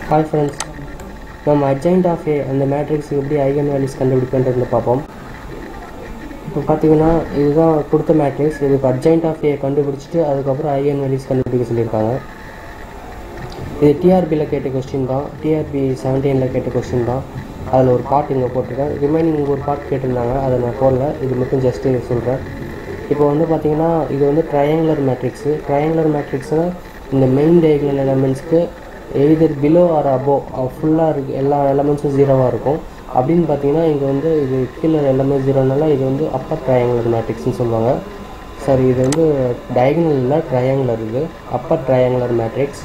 hi friends நம்ம அட்ஜைண்ட் of ஏ அந்த மேட்ரிக்ஸுக்கு எப்படி ஐகன் வேல்யூஸ் கண்டுபிடிப்பேன்றது பார்ப்போம் இப்போ பார்த்தீங்கன்னா இதுதான் கொடுத்த மேட்ரிக்ஸ் இதுக்கு அட்ஜைண்ட் ஆஃப் ஏ கண்டுபிடிச்சிட்டு அதுக்கப்புறம் ஐகன் வேல்யூஸ் கண்டுபிடிக்க சொல்லியிருக்காங்க இது டிஆர்பியில் கேட்ட கொஸ்டின் தான் டிஆர்பி செவன்டீனில் கேட்ட கொஸ்டின் தான் அதில் ஒரு பார்ட் இங்கே போட்டிருக்கேன் ரிமைனிங் ஒரு பார்ட் கேட்டிருந்தாங்க அதை நான் போடல இது மட்டும் ஜஸ்ட்டு சொல்கிறேன் இப்போ வந்து பார்த்தீங்கன்னா இது வந்து ட்ரையாங்குலர் மேட்ரிக்ஸு ட்ரையாங்குலர் மேட்ரிக்ஸ்னால் இந்த மெயின் டயகனல் எலமெண்ட்ஸ்க்கு எய்தர் பிலோ ஆர் அபோ ஃபுல்லாக இருக்கு எல்லா எலமெண்ட்ஸும் ஜீரோவாக இருக்கும் அப்படின்னு பார்த்தீங்கன்னா இங்கே வந்து இது கீழே எல்லாமே ஜீரோனால இது வந்து அப்பர் ட்ரையாங்குலர் மேட்ரிக்ஸ்னு சொல்லுவாங்க சாரி இது வந்து டயகனல் இல்லை ட்ரையாங்குலர் இது அப்பர் ட்ரையாங்குலர் மேட்ரிக்ஸ்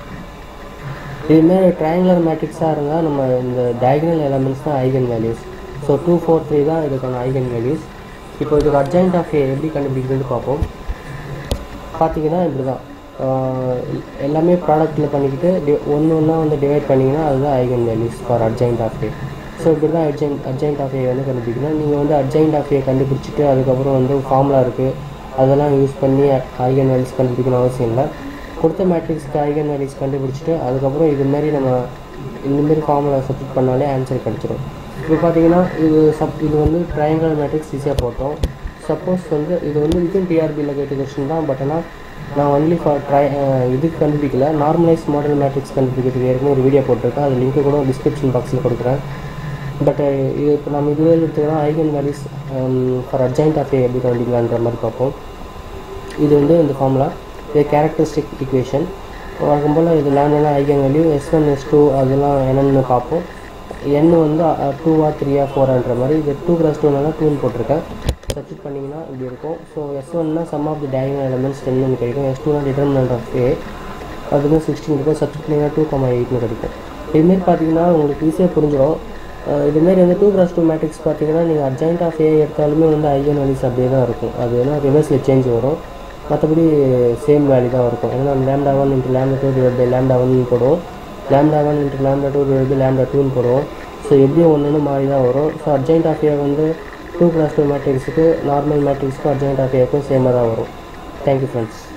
இதுமாரி ட்ரையாங்குலர் மேட்ரிக்ஸாக இருந்தால் நம்ம இந்த டயகனல் எலமெண்ட்ஸ் தான் eigen values so two four three தான் இதுக்கான ஐகன் வேல்யூஸ் இப்போ இதுக்கு அர்ஜென்ட் ஆஃப் ஏ எப்படி கண்டுபிடிக்கிறது பார்ப்போம் பார்த்தீங்கன்னா இப்படி தான் எல்லாமே ப்ராடக்ட்டில் பண்ணிக்கிட்டு டி ஒன்று ஒன்றா வந்து டிவைட் பண்ணிங்கன்னா அதுதான் eigen values for adjoint of A so இப்படி தான் அர்ஜென்ட் அர்ஜென்ட் ஆஃப் ஏ வந்து கண்டுபிடிக்கணும் நீங்கள் வந்து அர்ஜென்ட் ஆஃப் ஏ கண்டுபிடிச்சிட்டு அதுக்கப்புறம் வந்து ஃபார்முலா இருக்குது அதெல்லாம் யூஸ் பண்ணி ஐகன் வேல்யூஸ் கண்டுபிடிக்கணும் அவசியம் இல்லை கொடுத்த மேட்ரிக்ஸ்க்கு ஐகன் வேல்யூஸ் கண்டுபிடிச்சிட்டு அதுக்கப்புறம் இது மாதிரி நம்ம இந்தமாரி ஃபார்முலா சப்மிட் பண்ணாலே ஆன்சர் கிடச்சிரும் இப்போ பார்த்தீங்கன்னா இது சப் இது வந்து ட்ரையாங்கல் மேட்ரிக்ஸ் ஈஸியாக போட்டோம் சப்போஸ் வந்து இது வந்து இதுவும் டிஆர்பியில் கேட்ட கொஸ்டின் தான் பட் ஆனால் நான் ஒன்லி ஃபார் ட்ரை இதுக்கு கண்டுபிடிக்கல நார்மலைஸ் மாடல் மேட்ரிக்ஸ் கண்டுபிடிக்கிறதுக்கு ஏற்கனவே ஒரு வீடியோ போட்டிருக்கேன் அது லிங்க்கு கூட டிஸ்கிரிப்ஷன் பாக்ஸில் கொடுக்குறேன் பட் இது இப்போ நம்ம இதுவே எடுத்துக்கலாம் eigen values for adjoint of A எப்படி கண்டுபிடிக்கலான்ற மாதிரி பார்ப்போம் இது வந்து இந்த ஃபார்முலா இது கேரக்டரிஸ்டிக் ஈக்குவேஷன் வழக்கம் போல் இது லேண்ட்னா eigen value S one S two அதெல்லாம் என்னென்னு பார்ப்போம் என் வந்து டூவா த்ரீயா ஃபோரான்ற மாதிரி இது டூ ப்ளஸ் டூனால டூன்னு போட்டிருக்கேன் சப்ஸ்டிட் பண்ணிங்கன்னா இப்படி இருக்கும் ஸோ எஸ் ஒன்னா sum of the diagonal elements டென்னு கிடைக்கும் எஸ் டூனா டிட்டர்மினன்ட் ஆஃப் ஏ அது வந்து சிக்ஸ்டீன் இருக்கும் சப்ஸ்டிட் பண்ணிங்கன்னா டூ கமா எயிட்னு கிடைக்கும் இதுமாரி பார்த்தீங்கன்னா உங்களுக்கு ஈஸியாக புரிஞ்சிடும் இதுமாரி வந்து டூ ப்ளஸ் டூ மேட்ரிக்ஸ் பார்த்தீங்கன்னா நீங்கள் அர்ஜென்ட் ஆஃப் ஏ எடுத்தாலுமே வந்து ஐஎன் வேல்யூஸ் அப்படியே தான் இருக்கும் அது வேணால் ரிவர்ஸில் சேஞ்ச் வரும் மற்றபடி சேம் வேல்யூ தான் இருக்கும் ஏன்னா நம்ம lambda one into lambda two divide by lambda one போடுவோம் lambda one into lambda two divide by lambda டூன்னு போடுவோம் ஸோ எப்படியும் ஒன்று ஒன்று மாறி தான் வரும் ஸோ அர்ஜென்ட் ஆஃப் ஏ வந்து டூ ப்ளஸ் டூ மேட்ரிக்ஸுக்கு நார்மல் மேட்ரிக்ஸுக்கும் அர்ஜென்ட் ஆஃப் ஏக்கும் சேமாக தான் வரும் தேங்க்யூ ஃப்ரெண்ட்ஸ்